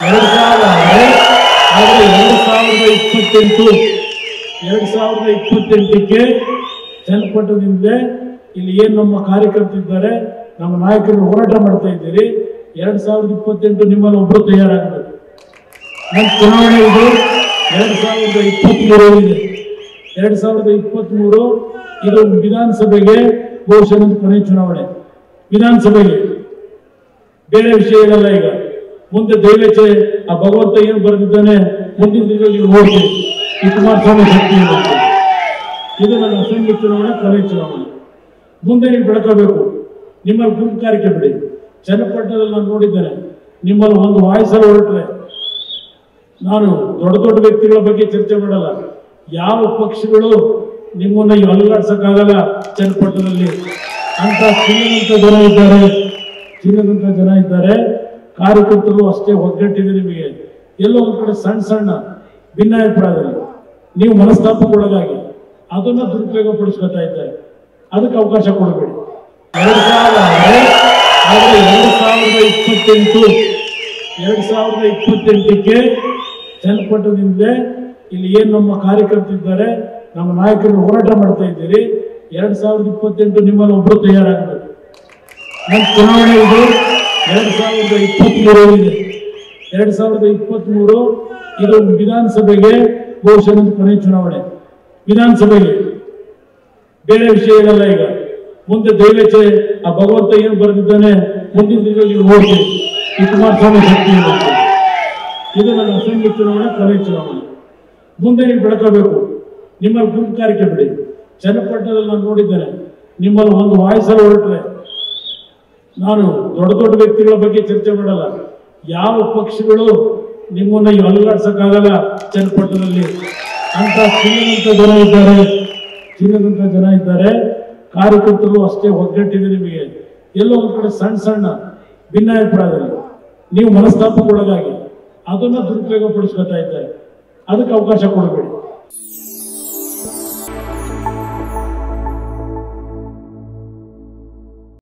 ಎರಡು ಸಾವಿರ ಆದರೆ ಆದರೆ ಎರಡು ಸಾವಿರದ ಇಪ್ಪತ್ತೆಂಟು ಎರಡು ಸಾವಿರದ ಇಪ್ಪತ್ತೆಂಟಕ್ಕೆ ಚನ್ನಪಟ್ಟಣದಿಂದ ಇಲ್ಲಿ ಏನು ನಮ್ಮ ಕಾರ್ಯಕರ್ತರಿದ್ದಾರೆ ನಮ್ಮ ನಾಯಕರು ಹೋರಾಟ ಮಾಡ್ತಾ ಇದ್ದೀರಿ ಎರಡು ಸಾವಿರದ ಇಪ್ಪತ್ತೆಂಟು ನಿಮ್ಮಲ್ಲಿ ಒಬ್ಬರು ತಯಾರಾಗಬೇಕು ನನ್ನ ಚುನಾವಣೆ ಇದು ಎರಡು ಸಾವಿರದ ಇಪ್ಪತ್ತ್ಮೂರು ಇದೆ ಎರಡು ಸಾವಿರದ ಇಪ್ಪತ್ತ್ಮೂರು ಇದು ವಿಧಾನಸಭೆಗೆ ಘೋಷಣೆ ಕೊನೆ ಚುನಾವಣೆ ವಿಧಾನಸಭೆಗೆ ಬೇರೆ ವಿಷಯಗಳಲ್ಲ ಈಗ ಮುಂದೆ ದೈವೇಚ್ಛೆ ಆ ಭಗವಂತ ಏನು ಬರೆದಿದ್ದಾನೆ ಮುಂದಿನ ದಿನಗಳಲ್ಲಿ ನೀವು ನೋಡ್ತೀರಿ ಈ ಕುಮಾರಸ್ವಾಮಿ ಶಕ್ತಿ ಏನು ಅಂತ. ಇದು ನನ್ನ ಅಸೆಂಬ್ಲಿ ಚುನಾವಣೆ ಕೊನೆ ಚುನಾವಣೆ ಮುಂದೆ ನೀವು ಬೆಳಕಬೇಕು ನಿಮ್ಮಲ್ಲಿ ಗುಂಪು ಕಾರ್ಯಕ್ಕೆ ಬಿಡಿ ಚನ್ನಪಟ್ಟಣದಲ್ಲಿ ನಾನು ನೋಡಿದ್ದೇನೆ ನಿಮ್ಮಲ್ಲಿ ಒಂದು ವಾಯ್ಸಲ್ಲಿ ಹೊರಟ್ರೆ ನಾನು ದೊಡ್ಡ ದೊಡ್ಡ ವ್ಯಕ್ತಿಗಳ ಬಗ್ಗೆ ಚರ್ಚೆ ಮಾಡಲ್ಲ ಯಾವ ಪಕ್ಷಗಳು ನಿಮ್ಮನ್ನ ಈ ಅಲ್ಲಾಡ್ಸಕ್ಕಾಗಲ್ಲ ಚನ್ನಪಟ್ಟಣದಲ್ಲಿ ಅಂತ ಚಿನ್ನದಂತ ಜನ ಇದ್ದಾರೆ ಚಿನ್ನದಂತ ಜನ ಇದ್ದಾರೆ ಕಾರ್ಯಕರ್ತರು ಅಷ್ಟೇ ಒಗ್ಗಟ್ಟಿದೆ ನಿಮಗೆ ಎಲ್ಲೋ ಒಂದ್ ಕಡೆ ಸಣ್ಣ ಸಣ್ಣ ಭಿನ್ನಾಭಿಪ್ರಾಯದಲ್ಲಿ ನೀವು ಮನಸ್ತಾಪಕ್ಕೊಳಗಾಗಿ ಅದನ್ನ ದುರುಪಯೋಗ ಪಡಿಸ್ಕೊತಾ ಇದ್ದಾರೆ ಅದಕ್ಕೆ ಅವಕಾಶ ಕೊಡಬೇಡಿ ಎರಡು ಸಾವಿರ ಆದರೆ ಆದರೆ ಎರಡು ಸಾವಿರದ ಇಪ್ಪತ್ತೆಂಟು ಎರಡು ಸಾವಿರದ ಇಪ್ಪತ್ತೆಂಟಕ್ಕೆ ಚನ್ನಪಟ್ಟಣದಿಂದ ಇಲ್ಲಿ ಏನು ನಮ್ಮ ಕಾರ್ಯಕರ್ತರಿದ್ದಾರೆ ನಮ್ಮ ನಾಯಕರು ಹೋರಾಟ ಮಾಡ್ತಾ ಇದ್ದೀರಿ ಎರಡು ಸಾವಿರದ ಇಪ್ಪತ್ತೆಂಟು ನಿಮ್ಮಲ್ಲಿ ಒಬ್ಬರು ತಯಾರಾಗಬೇಕು ನನ್ನ ಚುನಾವಣೆ ಇದು ಎರಡು ಸಾವಿರದ ಇಪ್ಪತ್ತ್ಮೂರು ಇದೆ ಎರಡು ಸಾವಿರದ ಇಪ್ಪತ್ತ್ಮೂರು ಇದು ವಿಧಾನಸಭೆಗೆ ಘೋಷಣೆ ಕೊನೆ ಚುನಾವಣೆ ವಿಧಾನಸಭೆಗೆ ಬೇರೆ ವಿಷಯಗಳಲ್ಲ ಈಗ ಮುಂದೆ ದೈವೇಚ್ಛೆ ಆ ಭಗವಂತ ಏನು ಬರೆದಿದ್ದಾನೆ ಮುಂದಿನ ದಿನಗಳಲ್ಲಿ ನೀವು ನೋಡ್ತೀರಿ ಈ ಕುಮಾರಸ್ವಾಮಿ ಶಕ್ತಿ ಏನು ಅಂತ. ಇದು ನನ್ನ ಅಸೆಂಬ್ಲಿ ಚುನಾವಣೆ ಕೊನೆ ಚುನಾವಣೆ ಮುಂದೆ ನೀವು ಬೆಳಕಬೇಕು ನಿಮ್ಮಲ್ಲಿ ಗುಂಪು ಕಾರ್ಯಕ್ಕೆ ಬಿಡಿ ಚನ್ನಪಟ್ಟಣದಲ್ಲಿ ನಾನು ನೋಡಿದ್ದೇನೆ ನಿಮ್ಮಲ್ಲಿ ಒಂದು ವಾಯ್ಸಲ್ಲಿ ಹೊರಟ್ರೆ ನಾನು ದೊಡ್ಡ ದೊಡ್ಡ ವ್ಯಕ್ತಿಗಳ ಬಗ್ಗೆ ಚರ್ಚೆ ಮಾಡಲ್ಲ ಯಾವ ಪಕ್ಷಗಳು ನಿಮ್ಮನ್ನ ಈ ಅಲುಗಾಡ್ಸಕ್ಕಾಗಲ್ಲ ಚನ್ನಪಟ್ಟಣದಲ್ಲಿ ಅಂತ ಚಿನ್ನದಂತ ಜನ ಇದ್ದಾರೆ ಚಿನ್ನದಂತ ಜನ ಇದ್ದಾರೆ ಕಾರ್ಯಕರ್ತರು ಅಷ್ಟೇ ಒಗ್ಗಟ್ಟಿದೆ ನಿಮಗೆ ಎಲ್ಲೋ ಒಂದ್ ಕಡೆ ಸಣ್ಣ ಸಣ್ಣ ಭಿನ್ನಾಭಿಪ್ರಾಯದಲ್ಲಿ ನೀವು ಮನಸ್ತಾಪಕ್ಕೊಳಗಾಗಿ ಅದನ್ನ ದುರುಪಯೋಗ ಪಡಿಸ್ಕೊತಾ ಇದ್ದಾರೆ ಅದಕ್ಕೆ ಅವಕಾಶ ಕೊಡಬೇಡಿ